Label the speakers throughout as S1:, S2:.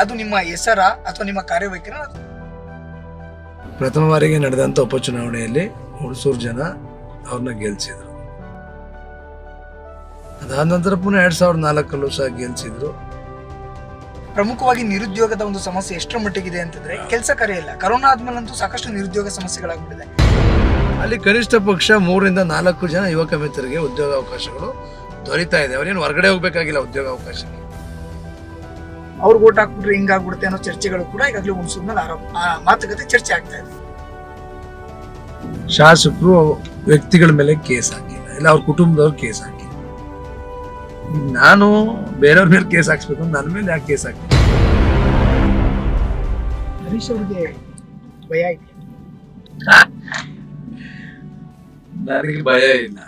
S1: ಅದು ನಿಮ್ಮ ಹೆಸರ ಅಥವಾ ನಿಮ್ಮ ಕಾರ್ಯವೈಖರಿ
S2: ಪ್ರಥಮ ಬಾರಿಗೆ ನಡೆದಂಥ ಉಪಚುನಾವಣೆಯಲ್ಲಿ ಹುಣಸೂರು ಜನ ಅವ್ರನ್ನ ಗೆಲ್ಸಿದ್ರು ಅದಾದ ನಂತರ ಪುನಃ ಎರಡ್ ಸಾವಿರದ ನಾಲ್ಕಲ್ಲೂ ಸಹ ಗೆಲ್ಸಿದ್ರು
S1: ಪ್ರಮುಖವಾಗಿ ನಿರುದ್ಯೋಗದ ಒಂದು ಸಮಸ್ಯೆ ಎಷ್ಟರ ಮಟ್ಟಿಗಿದೆ ಅಂತಂದ್ರೆ ಕೆಲಸ ಕಾರ್ಯ ಇಲ್ಲ ಕರೋನಾ ಆದ್ಮೇಲಂತೂ ಸಾಕಷ್ಟು ನಿರುದ್ಯೋಗ ಸಮಸ್ಯೆಗಳಾಗ್ಬಿಟ್ಟಿದೆ
S2: ಅಲ್ಲಿ ಕನಿಷ್ಠ ಪಕ್ಷ ಮೂರರಿಂದ ನಾಲ್ಕು ಜನ ಯುವಕ ಮಿತ್ರರಿಗೆ ಉದ್ಯೋಗ ಅವಕಾಶಗಳು ದೊರೀತಾ ಇದೆ ಅವ್ರೇನು ಹೊರಗಡೆ ಹೋಗ್ಬೇಕಾಗಿಲ್ಲ ಉದ್ಯೋಗ ಅವಕಾಶಕ್ಕೆ
S1: ಅವ್ರಿಗೆ ಓಟ್ ಹಾಕ್ಬಿಟ್ರೆ ಹಿಂಗಾಗ್ಬಿಡುತ್ತೆ ಅನ್ನೋ ಚರ್ಚೆಗಳು ಕೂಡ ಈಗಾಗಲೇ ಹುಣಸೂರಿನಲ್ಲಿ ಆರೋಪ ಆ ಮಾತುಕತೆ ಚರ್ಚೆ ಆಗ್ತಾ ಇದೆ
S2: ಶಾಸಕರು ವ್ಯಕ್ತಿಗಳ ಮೇಲೆ ಕೇಸ್ ಹಾಕಿಲ್ಲ ಇಲ್ಲ ಅವ್ರ ಕುಟುಂಬದವ್ರು ಕೇಸ್ ಹಾಕಿಲ್ಲ ಈಗ ನಾನು ಬೇರೆಯವ್ರ ಮೇಲೆ ಕೇಸ್ ಹಾಕ್ಸ್ಬೇಕು ಅಂತ ನನ್ನ ಮೇಲೆ ಯಾಕೆ ಕೇಸ್ ಹಾಕಿ
S1: ಹರೀಶ್ ಅವ್ರಿಗೆ ಭಯ ಇದೆ
S2: ನನಗೆ ಭಯ ಇಲ್ಲ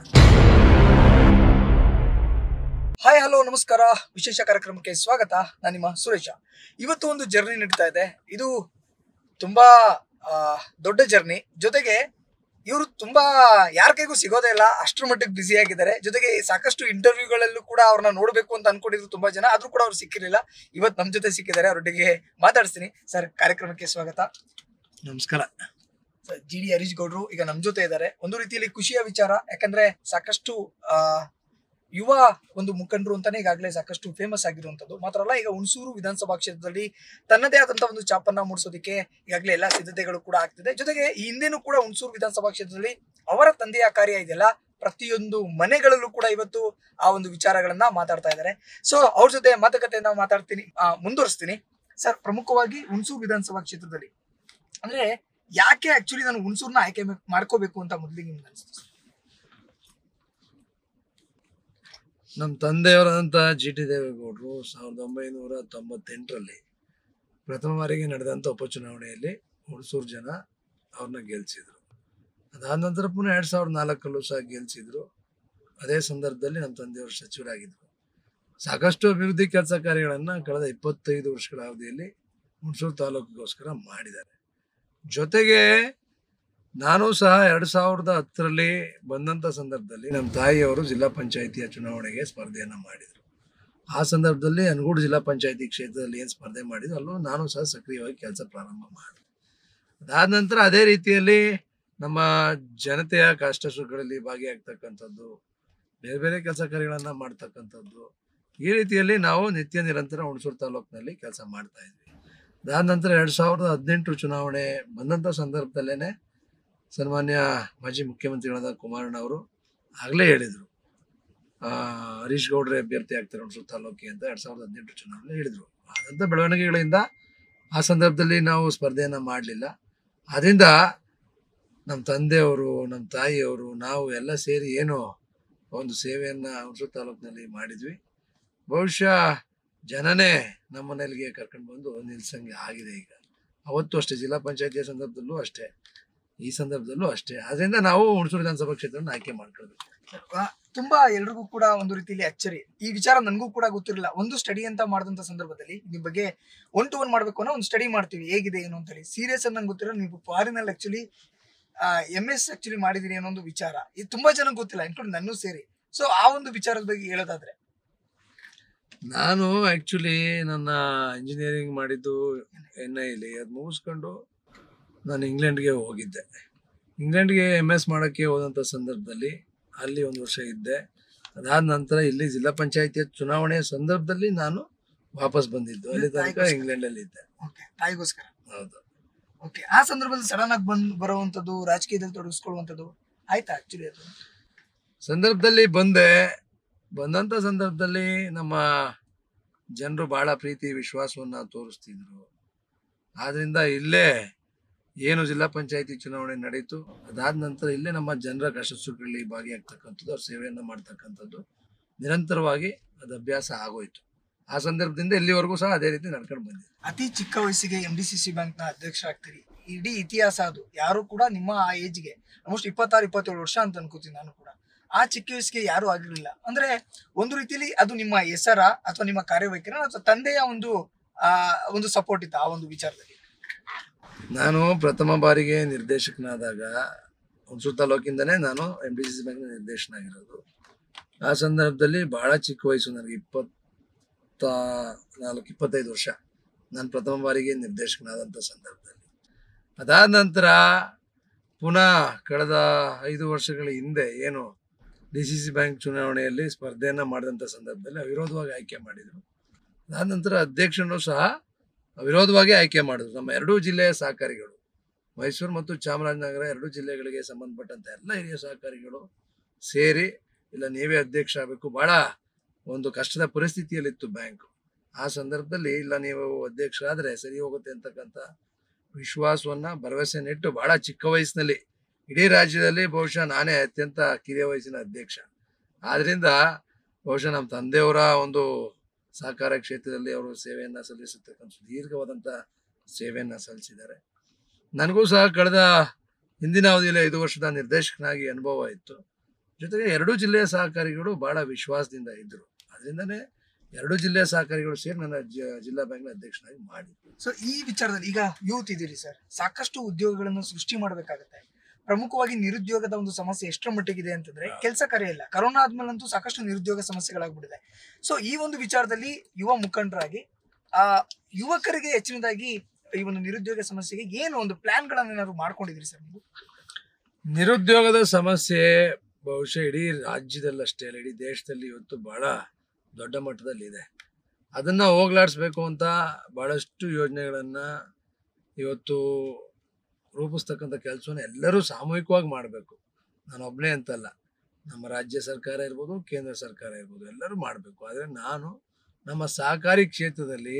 S1: ಹಾಯ್ ಹಲೋ ನಮಸ್ಕಾರ ವಿಶೇಷ ಕಾರ್ಯಕ್ರಮಕ್ಕೆ ಸ್ವಾಗತ ನಾನು ನಿಮ್ಮ ಸುರೇಶ ಇವತ್ತು ಒಂದು ಜರ್ನಿ ನಡೀತಾ ಇದೆ ಇದು ತುಂಬಾ ಆ, ದೊಡ್ಡ ಜರ್ನಿ ಜೊತೆಗೆ ಇವರು ತುಂಬಾ ಯಾರ ಕೈಗೂ ಸಿಗೋದೇ ಇಲ್ಲ ಅಷ್ಟರ ಮಟ್ಟಿಗೆ ಬ್ಯುಸಿ ಆಗಿದ್ದಾರೆ ಜೊತೆಗೆ ಸಾಕಷ್ಟು ಇಂಟರ್ವ್ಯೂಗಳಲ್ಲೂ ಕೂಡ ಅವ್ರನ್ನ ನೋಡಬೇಕು ಅಂತ ಅನ್ಕೊಂಡಿದ್ರು ತುಂಬಾ ಜನ ಆದ್ರೂ ಕೂಡ ಅವ್ರು ಸಿಕ್ಕಿರಲಿಲ್ಲ ಇವತ್ತು ನಮ್ಮ ಜೊತೆ ಸಿಕ್ಕಿದ್ದಾರೆ ಅವರೊಟ್ಟಿಗೆ ಮಾತಾಡಿಸ್ತೀನಿ ಸರ್ ಕಾರ್ಯಕ್ರಮಕ್ಕೆ ಸ್ವಾಗತ
S2: ನಮಸ್ಕಾರ
S1: ಜಿ ಡಿ ಹರೀಶ್ ಗೌಡ್ರು ಈಗ ನಮ್ ಜೊತೆ ಇದ್ದಾರೆ ಒಂದು ರೀತಿಯಲ್ಲಿ ಖುಷಿಯ ವಿಚಾರ ಯಾಕಂದ್ರೆ ಸಾಕಷ್ಟು ಆ, ಯುವ ಒಂದು ಮುಖಂಡರು ಅಂತಾನೆ ಈಗಾಗಲೇ ಸಾಕಷ್ಟು ಫೇಮಸ್ ಆಗಿರುವಂತದ್ದು ಮಾತ್ರ ಅಲ್ಲ ಈಗ ಹುಣಸೂರು ವಿಧಾನಸಭಾ ಕ್ಷೇತ್ರದಲ್ಲಿ ತನ್ನದೇ ಆದಂತಹ ಒಂದು ಚಾಪನ್ನ ಮೂಡಿಸೋದಕ್ಕೆ ಈಗಾಗಲೇ ಎಲ್ಲಾ ಸಿದ್ಧತೆಗಳು ಕೂಡ ಆಗ್ತಿದೆ ಜೊತೆಗೆ ಈ ಹಿಂದೆನೂ ಕೂಡ ಹುಣಸೂರು ವಿಧಾನಸಭಾ ಕ್ಷೇತ್ರದಲ್ಲಿ ಅವರ ತಂದೆಯ ಕಾರ್ಯ ಇದೆಯಲ್ಲ ಪ್ರತಿಯೊಂದು ಮನೆಗಳಲ್ಲೂ ಕೂಡ ಇವತ್ತು ಆ ಒಂದು ವಿಚಾರಗಳನ್ನ ಮಾತಾಡ್ತಾ ಇದ್ದಾರೆ ಸೊ ಅವ್ರ ಜೊತೆ ಮಾತುಕತೆಯನ್ನ ಮಾತಾಡ್ತೀನಿ ಆ, ಮುಂದುವರಿಸ್ತೀನಿ ಸರ್ ಪ್ರಮುಖವಾಗಿ ಹುಣಸೂರು ವಿಧಾನಸಭಾ ಕ್ಷೇತ್ರದಲ್ಲಿ ಅಂದ್ರೆ ಯಾಕೆ ಆಕ್ಚುಲಿ ನಾನು ಹುಣಸೂರ್ನ ಆಯ್ಕೆ ಮಾ- ಮಾಡ್ಕೋಬೇಕು ಅಂತ ಮೊದಲಿಗೆ ನಿಮ್ಗೆ ಅನಿಸ್ತು
S2: ನಮ್ಮ ತಂದೆಯವರಾದಂಥ ಜಿ ಟಿ ದೇವೇಗೌಡರು ಸಾವಿರದ ಒಂಬೈನೂರ ತೊಂಬತ್ತೆಂಟರಲ್ಲಿ ಪ್ರಥಮ ಬಾರಿಗೆ ನಡೆದಂಥ ಉಪಚುನಾವಣೆಯಲ್ಲಿ ಹುಣಸೂರು ಜನ ಅವ್ರನ್ನ ಗೆಲ್ಸಿದ್ರು ಅದಾದ ನಂತರ ಪುನಃ ಎರಡ್ ಸಾವಿರದ ನಾಲ್ಕಲ್ಲೂ ಸಹ ಗೆಲ್ಸಿದ್ರು ಅದೇ ಸಂದರ್ಭದಲ್ಲಿ ನಮ್ಮ ತಂದೆಯವರು ಸಚಿವರಾಗಿದ್ದರು ಸಾಕಷ್ಟು ಅಭಿವೃದ್ಧಿ ಕೆಲಸ ಕಾರ್ಯಗಳನ್ನು ಕಳೆದ ಇಪ್ಪತ್ತೈದು ವರ್ಷಗಳ ಅವಧಿಯಲ್ಲಿ ಹುಣಸೂರು ತಾಲೂಕಿಗೋಸ್ಕರ ಮಾಡಿದ್ದಾರೆ ಜೊತೆಗೆ ನಾನು ಸಹ ಎರಡ್ ಸಾವಿರದ ಹತ್ತರಲ್ಲಿ ಬಂದಂತ ಸಂದರ್ಭದಲ್ಲಿ ನಮ್ಮ ತಾಯಿಯವರು ಜಿಲ್ಲಾ ಪಂಚಾಯಿತಿಯ ಚುನಾವಣೆಗೆ ಸ್ಪರ್ಧೆಯನ್ನ ಮಾಡಿದ್ರು ಆ ಸಂದರ್ಭದಲ್ಲಿ ಅನಗೂಡು ಜಿಲ್ಲಾ ಪಂಚಾಯಿತಿ ಕ್ಷೇತ್ರದಲ್ಲಿ ಏನು ಸ್ಪರ್ಧೆ ಮಾಡಿದ್ರು ಅಲ್ಲೂ ನಾನು ಸಹ ಸಕ್ರಿಯವಾಗಿ ಕೆಲಸ ಪ್ರಾರಂಭ ಮಾಡಿದೆ ಅದಾದ ನಂತರ ಅದೇ ರೀತಿಯಲ್ಲಿ ನಮ್ಮ ಜನತೆಯ ಕಷ್ಟ ಸುಖಗಳಲ್ಲಿ ಭಾಗಿಯಾಗ್ತಕ್ಕಂಥದ್ದು ಬೇರೆ ಬೇರೆ ಕೆಲಸ ಕಾರ್ಯಗಳನ್ನ ಮಾಡ್ತಕ್ಕಂಥದ್ದು ಈ ರೀತಿಯಲ್ಲಿ ನಾವು ನಿತ್ಯ ನಿರಂತರ ಹುಣಸೂರು ತಾಲೂಕಿನಲ್ಲಿ ಕೆಲಸ ಮಾಡ್ತಾ ಇದ್ವಿ ಅದಾದ ನಂತರ ಎರಡ್ ಸಾವಿರದ ಹದಿನೆಂಟು ಚುನಾವಣೆ ಬಂದಂಥ ಸಂದರ್ಭದಲ್ಲೇನೆ ಸನ್ಮಾನ್ಯ ಮಾಜಿ ಮುಖ್ಯಮಂತ್ರಿಗಳಾದ ಕುಮಾರಣ್ಣ ಅವರು ಆಗಲೇ ಹೇಳಿದರು ಹರೀಶ್ ಗೌಡ್ರೆ ಅಭ್ಯರ್ಥಿ ಆಗ್ತಾರೆ ಹುಣಸೂರು ತಾಲೂಕಿಗೆ ಅಂತ ಎರಡ್ ಸಾವಿರದ ಹದಿನೆಂಟು ಚುನಾವಣೆ ಹೇಳಿದರು ಆದಂಥ ಬೆಳವಣಿಗೆಗಳಿಂದ ಆ ಸಂದರ್ಭದಲ್ಲಿ ನಾವು ಸ್ಪರ್ಧೆಯನ್ನು ಮಾಡಲಿಲ್ಲ ಅದರಿಂದ ನಮ್ಮ ತಂದೆಯವರು ನಮ್ಮ ತಾಯಿಯವರು ನಾವು ಎಲ್ಲ ಸೇರಿ ಏನು ಒಂದು ಸೇವೆಯನ್ನು ಹುಣಸೂರು ತಾಲೂಕಿನಲ್ಲಿ ಮಾಡಿದ್ವಿ ಬಹುಶಃ ಜನನೇ ನಮ್ಮ ಮನೆಯಲ್ಲಿಗೆ ಕರ್ಕೊಂಡು ಬಂದು ನಿಲ್ಸಂಗೆ ಆಗಿದೆ ಈಗ ಅವತ್ತು ಅಷ್ಟೇ ಜಿಲ್ಲಾ ಪಂಚಾಯತಿಯ ಸಂದರ್ಭದಲ್ಲೂ ಅಷ್ಟೇ ಈ ಸಂದರ್ಭದಲ್ಲೂ ಅಷ್ಟೇ ಅದರಿಂದ ನಾವು ಹುಣಸೂರು ವಿಧಾನಸಭಾ ಕ್ಷೇತ್ರನ ಆಯ್ಕೆ ಮಾಡ್ಕೊಳ್ಬೇಕು
S1: ಆ, ತುಂಬಾ ಎಲ್ರಿಗೂ ಕೂಡ ಒಂದು ರೀತಿಯಲ್ಲಿ ಅಚ್ಚರಿ ಈ ವಿಚಾರ ನನಗೂ ಕೂಡ ಗೊತ್ತಿರಲಿಲ್ಲ ಒಂದು ಸ್ಟಡಿ ಅಂತ ಮಾಡಿದಂತ ಸಂದರ್ಭದಲ್ಲಿ ನಿಮ್ ಬಗ್ಗೆ ಒನ್ ಟು ಒನ್ ಮಾಡ್ಬೇಕು ಅನ್ನೋ ಒಂದು ಸ್ಟಡಿ ಮಾಡ್ತೀವಿ ಹೇಗಿದೆ ಏನು ಅಂತ ಹೇಳಿ ಸೀರಿಯಸ್ ಅಂತ ನಂಗೆ ಗೊತ್ತಿರೋ ನೀವು ಫಾರಿನಲ್ಲಿ ಆಕ್ಚುಲಿ ಎಂ ಎಸ್ ಆಕ್ಚುಲಿ ಮಾಡಿದೀನಿ ಅನ್ನೋ ಒಂದು ವಿಚಾರ ಇದು ತುಂಬಾ ಜನ ಗೊತ್ತಿಲ್ಲ ಇನ್ಕ್ಲೂಡ್ ನನ್ನೂ ಸೇರಿ ಸೊ ಆ ಒಂದು ವಿಚಾರದ ಬಗ್ಗೆ ಹೇಳೋದಾದ್ರೆ
S2: ನಾನು ಆ್ಯಕ್ಚುಲಿ ನನ್ನ ಇಂಜಿನಿಯರಿಂಗ್ ಮಾಡಿದ್ದು ಎನ್ ಐಲಿ ಅದು ಮುಗಿಸ್ಕೊಂಡು ನಾನು ಇಂಗ್ಲೆಂಡ್ಗೆ ಹೋಗಿದ್ದೆ ಇಂಗ್ಲೆಂಡ್ಗೆ ಎಮ್ ಎಸ್ ಮಾಡೋಕ್ಕೆ ಹೋದಂಥ ಸಂದರ್ಭದಲ್ಲಿ ಅಲ್ಲಿ ಒಂದು ವರ್ಷ ಇದ್ದೆ ಅದಾದ ನಂತರ ಇಲ್ಲಿ ಜಿಲ್ಲಾ ಪಂಚಾಯಿತಿಯ ಚುನಾವಣೆಯ ಸಂದರ್ಭದಲ್ಲಿ ನಾನು ವಾಪಸ್ ಬಂದಿದ್ದು ಅಲ್ಲಿ ತನಕ ಇಂಗ್ಲೆಂಡಲ್ಲಿ ಇದ್ದೆ
S1: ಓಕೆ ತಾಯಿಗೋಸ್ಕರ
S2: ಹೌದು
S1: ಓಕೆ ಆ ಸಂದರ್ಭದಲ್ಲಿ ಸಡನ್ ಆಗಿ ಬಂದ್ ಬರುವಂತದ್ದು ರಾಜಕೀಯದಲ್ಲಿ ತೊಡಗಿಸ್ಕೊಳ್ಳುವಂಥದ್ದು ಆಯ್ತಾ ಆಕ್ಚುಲಿ ಅದು
S2: ಸಂದರ್ಭದಲ್ಲಿ ಬಂದೆ ಬಂದಂಥ ಸಂದರ್ಭದಲ್ಲಿ ನಮ್ಮ ಜನರು ಬಹಳ ಪ್ರೀತಿ ವಿಶ್ವಾಸವನ್ನ ತೋರಿಸ್ತಿದ್ರು ಆದ್ರಿಂದ ಇಲ್ಲೇ ಏನು ಜಿಲ್ಲಾ ಪಂಚಾಯತಿ ಚುನಾವಣೆ ನಡೀತು ಅದಾದ ನಂತರ ಇಲ್ಲೇ ನಮ್ಮ ಜನರ ಕಷ್ಟ ಸುಖಗಳಲ್ಲಿ ಭಾಗಿಯಾಗ್ತಕ್ಕಂಥದ್ದು ಅವ್ರ ಸೇವೆಯನ್ನು ಮಾಡ್ತಕ್ಕಂಥದ್ದು ನಿರಂತರವಾಗಿ ಅದು ಅಭ್ಯಾಸ ಆಗೋಯ್ತು ಆ ಸಂದರ್ಭದಿಂದ ಇಲ್ಲಿವರೆಗೂ ಸಹ ಅದೇ ರೀತಿ ನಡ್ಕೊಂಡು ಬಂದಿದೆ
S1: ಅತಿ ಚಿಕ್ಕ ವಯಸ್ಸಿಗೆ M D C C bank ನ ಅಧ್ಯಕ್ಷ ಆಗ್ತೀರಿ ಇಡೀ ಇತಿಹಾಸ ಅದು ಯಾರು ಕೂಡ ನಿಮ್ಮ ಆ ಏಜ್ಗೆ ಆಲ್ಮೋಸ್ಟ್ ಇಪ್ಪತ್ತಾರು ಇಪ್ಪತ್ತೇಳು ವರ್ಷ ಅಂತ ಅನ್ಕೋತೀನಿ ನಾನು ಕೂಡ ಆ ಚಿಕ್ಕ ವಯಸ್ಸಿಗೆ ಯಾರು ಆಗಿರ್ಲಿಲ್ಲ ಅಂದ್ರೆ ಒಂದು ರೀತಿಯಲ್ಲಿ ಅದು ನಿಮ್ಮ ಹೆಸರ ಅಥವಾ ನಿಮ್ಮ ಕಾರ್ಯವೈಖರಿ ಅಥವಾ ತಂದೆಯ ಒಂದು ಆ ಒಂದು ಸಪೋರ್ಟ್ ಇತ್ತು ಆ ಒಂದು ವಿಚಾರದಲ್ಲಿ
S2: ನಾನು ಪ್ರಥಮ ಬಾರಿಗೆ ನಿರ್ದೇಶಕನಾದಾಗ ಹುಣಸೂರು ತಾಲೂಕಿಂದನೇ ನಾನು ಎಂ ಡಿ ಸಿ ಸಿ ಬ್ಯಾಂಕ್ನ ನಿರ್ದೇಶನ ಆಗಿರೋದು ಆ ಸಂದರ್ಭದಲ್ಲಿ ಬಹಳ ಚಿಕ್ಕ ವಯಸ್ಸು ನನಗೆ ಇಪ್ಪತ್ತ ನಾಲ್ಕು ಇಪ್ಪತ್ತೈದು ವರ್ಷ ನಾನು ಪ್ರಥಮ ಬಾರಿಗೆ ನಿರ್ದೇಶಕನಾದಂಥ ಸಂದರ್ಭದಲ್ಲಿ ಅದಾದ ನಂತರ ಪುನಃ ಕಳೆದ ಐದು ವರ್ಷಗಳ ಹಿಂದೆ ಏನು ಡಿ ಸಿ ಸಿ ಬ್ಯಾಂಕ್ ಚುನಾವಣೆಯಲ್ಲಿ ಸ್ಪರ್ಧೆಯನ್ನು ಮಾಡಿದಂಥ ಸಂದರ್ಭದಲ್ಲಿ ಅವಿರೋಧವಾಗಿ ಆಯ್ಕೆ ಮಾಡಿದರು ಅದಾದ ನಂತರ ಅಧ್ಯಕ್ಷನು ಸಹ ಅವಿರೋಧವಾಗಿ ಆಯ್ಕೆ ಮಾಡಿದ್ರು ನಮ್ಮ ಎರಡೂ ಜಿಲ್ಲೆಯ ಸಹಕಾರಿಗಳು ಮೈಸೂರು ಮತ್ತು ಚಾಮರಾಜನಗರ ಎರಡೂ ಜಿಲ್ಲೆಗಳಿಗೆ ಸಂಬಂಧಪಟ್ಟಂತ ಎಲ್ಲ ಹಿರಿಯ ಸಹಕಾರಿಗಳು ಸೇರಿ ಇಲ್ಲ ನೀವೇ ಅಧ್ಯಕ್ಷ ಆಗಬೇಕು ಬಹಳ ಒಂದು ಕಷ್ಟದ ಪರಿಸ್ಥಿತಿಯಲ್ಲಿತ್ತು ಬ್ಯಾಂಕ್ ಆ ಸಂದರ್ಭದಲ್ಲಿ ಇಲ್ಲ ನೀವು ಅಧ್ಯಕ್ಷರಾದರೆ ಸರಿ ಹೋಗುತ್ತೆ ಅಂತಕ್ಕಂಥ ವಿಶ್ವಾಸವನ್ನ ಭರವಸೆ ನೆಟ್ಟು ಬಹಳ ಚಿಕ್ಕ ವಯಸ್ಸಿನಲ್ಲಿ ಇಡೀ ರಾಜ್ಯದಲ್ಲಿ ಬಹುಶಃ ನಾನೇ ಅತ್ಯಂತ ಕಿರಿಯ ವಯಸ್ಸಿನ ಅಧ್ಯಕ್ಷ ಆದ್ರಿಂದ ಬಹುಶಃ ನಮ್ಮ ತಂದೆಯವರ ಒಂದು ಸಹಕಾರ ಕ್ಷೇತ್ರದಲ್ಲಿ ಅವರು ಸೇವೆಯನ್ನ ಸಲ್ಲಿಸತಕ್ಕಂಥ ದೀರ್ಘವಾದಂಥ ಸೇವೆಯನ್ನ ಸಲ್ಲಿಸಿದ್ದಾರೆ ನನಗೂ ಸಹ ಕಳೆದ ಹಿಂದಿನ ಅವಧಿಯಲ್ಲಿ ಐದು ವರ್ಷದ ನಿರ್ದೇಶಕನಾಗಿ ಅನುಭವ ಇತ್ತು ಜೊತೆಗೆ ಎರಡೂ ಜಿಲ್ಲೆಯ ಸಹಕಾರಿಗಳು ಬಹಳ ವಿಶ್ವಾಸದಿಂದ ಇದ್ದರು ಅದರಿಂದನೇ ಎರಡೂ ಜಿಲ್ಲೆಯ ಸಹಕಾರಿಗಳು ಸೇರಿ ನನ್ನ ಜ- ಜಿಲ್ಲಾ ಬ್ಯಾಂಕ್ನ ಅಧ್ಯಕ್ಷನಾಗಿ ಮಾಡಿ
S1: ಸೊ ಈ ವಿಚಾರದಲ್ಲಿ ಈಗ ಯೂತ್ ಇದೀರಿ ಸರ್ ಸಾಕಷ್ಟು ಉದ್ಯೋಗಗಳನ್ನು ಸೃಷ್ಟಿ ಮಾಡಬೇಕಾಗತ್ತೆ ಪ್ರಮುಖವಾಗಿ ನಿರುದ್ಯೋಗದ ಒಂದು ಸಮಸ್ಯೆ ಎಷ್ಟರ ಮಟ್ಟಿಗಿದೆ ಅಂತಂದ್ರೆ ಕೆಲಸ ಕಾರ್ಯ ಇಲ್ಲ ಕರೋನಾ ಆದ್ಮೇಲಂತೂ ಸಾಕಷ್ಟು ನಿರುದ್ಯೋಗ ಸಮಸ್ಯೆಗಳಾಗ್ಬಿಟ್ಟಿದೆ ಸೊ ಈ ಒಂದು ವಿಚಾರದಲ್ಲಿ ಯುವ ಮುಖಂಡರಾಗಿ ಆ ಯುವಕರಿಗೆ ಹೆಚ್ಚಿನದಾಗಿ ಈ ಒಂದು ನಿರುದ್ಯೋಗ ಸಮಸ್ಯೆಗೆ ಏನು ಒಂದು ಪ್ಲಾನ್ ಗಳನ್ನ ಏನಾದ್ರು ಮಾಡ್ಕೊಂಡಿದ್ರಿ ಸರ್ ನೀವು
S2: ನಿರುದ್ಯೋಗದ ಸಮಸ್ಯೆ ಬಹುಶಃ ಇಡೀ ರಾಜ್ಯದಲ್ಲಷ್ಟೇ ಅಲ್ಲ ಇಡೀ ದೇಶದಲ್ಲಿ ಇವತ್ತು ಬಹಳ ದೊಡ್ಡ ಮಟ್ಟದಲ್ಲಿ ಇದೆ ಅದನ್ನ ಹೋಗ್ಲಾಡಿಸ್ಬೇಕು ಅಂತ ಬಹಳಷ್ಟು ಯೋಜನೆಗಳನ್ನ ಇವತ್ತು ರೂಪಿಸ್ತಕ್ಕಂಥ ಕೆಲಸವನ್ನು ಎಲ್ಲರೂ ಸಾಮೂಹಿಕವಾಗಿ ಮಾಡಬೇಕು ನಾನು ಒಬ್ಬನೇ ಅಂತಲ್ಲ ನಮ್ಮ ರಾಜ್ಯ ಸರ್ಕಾರ ಇರ್ಬೋದು ಕೇಂದ್ರ ಸರ್ಕಾರ ಇರ್ಬೋದು ಎಲ್ಲರೂ ಮಾಡಬೇಕು ಆದರೆ ನಾನು ನಮ್ಮ ಸಹಕಾರಿ ಕ್ಷೇತ್ರದಲ್ಲಿ